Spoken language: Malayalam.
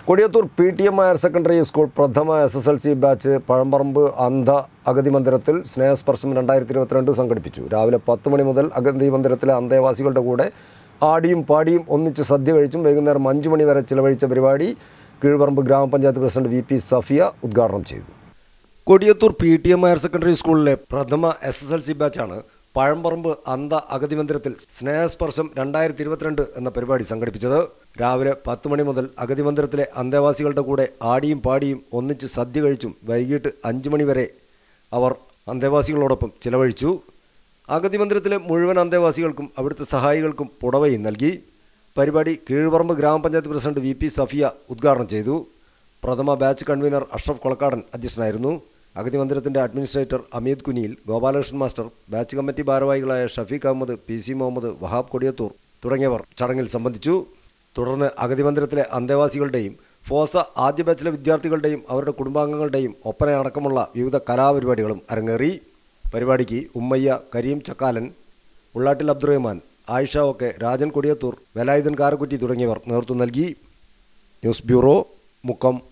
Kodiyathur P T M higher secondary school പ്രഥമ S S L C batch Pazhamparamb അന്ധ അഗതി മന്ദിരത്തിൽ സ്നേഹസ്പർശം രണ്ടായിരത്തി ഇരുപത്തിരണ്ട് സംഘടിപ്പിച്ചു രാവിലെ പത്ത് മണി മുതൽ അഗതി മന്ദിരത്തിലെ അന്തേവാസികളുടെ കൂടെ ആടിയും പാടിയും ഒന്നിച്ച് സദ്യ കഴിച്ചും വൈകുന്നേരം അഞ്ചു മണി വരെ ചിലവഴിച്ച പരിപാടി കീഴ്പറമ്പ് ഗ്രാമപഞ്ചായത്ത് പ്രസിഡന്റ് വി പി സഫിയ ഉദ്ഘാടനം ചെയ്തു Kodiyathur P T M higher secondary സ്കൂളിലെ പ്രഥമ എസ് എസ് എൽ സി ബാച്ചാണ് പഴമ്പറമ്പ് അന്ധ അഗതി മന്ദിരത്തിൽ സ്നേഹസ്പർശം രണ്ടായിരത്തി ഇരുപത്തിരണ്ട് എന്ന പരിപാടി സംഘടിപ്പിച്ചത് രാവിലെ പത്ത് മണി മുതൽ അഗതി മന്ദിരത്തിലെ അന്തേവാസികളുടെ കൂടെ ആടിയും പാടിയും ഒന്നിച്ച് സദ്യ കഴിച്ചും വൈകിട്ട് അഞ്ചു മണി വരെ അവർ അന്തേവാസികളോടൊപ്പം ചിലവഴിച്ചു അഗതി മന്ദിരത്തിലെ മുഴുവൻ അന്തേവാസികൾക്കും അവിടുത്തെ സഹായികൾക്കും പുടവയും നൽകി പരിപാടി കീഴ്പറമ്പ് ഗ്രാമപഞ്ചായത്ത് പ്രസിഡന്റ് വി പി സഫിയ ഉദ്ഘാടനം ചെയ്തു പ്രഥമ ബാച്ച് കൺവീനർ അഷ്റഫ് കൊളക്കാടൻ അധ്യക്ഷനായിരുന്നു അഗതി മന്ദിരത്തിന്റെ administrator Ameed Kuniyil Gopalakrishnan master batch committee ഭാരവാഹികളായ ഷഫീഖ് അഹമ്മദ് പി സി മുഹമ്മദ് വഹാബ് കൊടിയത്തൂർ തുടങ്ങിയവർ ചടങ്ങിൽ സംബന്ധിച്ചു തുടർന്ന് അഗതി മന്ദിരത്തിലെ അന്തേവാസികളുടെയും ഫോസ ആദ്യ ബാച്ചിലെ വിദ്യാർത്ഥികളുടെയും അവരുടെ കുടുംബാംഗങ്ങളുടെയും ഒപ്പന അടക്കമുള്ള വിവിധ കലാപരിപാടികളും അരങ്ങേറി പരിപാടിക്ക് ഉമ്മയ്യ കരീം ചക്കാലൻ ഉള്ളാട്ടിൽ അബ്ദുറഹ്മാൻ ആയിഷ ഒക്കെ രാജൻ കൊടിയത്തൂർ വേലായുധൻ കാരക്കുറ്റി തുടങ്ങിയവർ നേതൃത്വം നൽകി ന്യൂസ് ബ്യൂറോ മുക്കം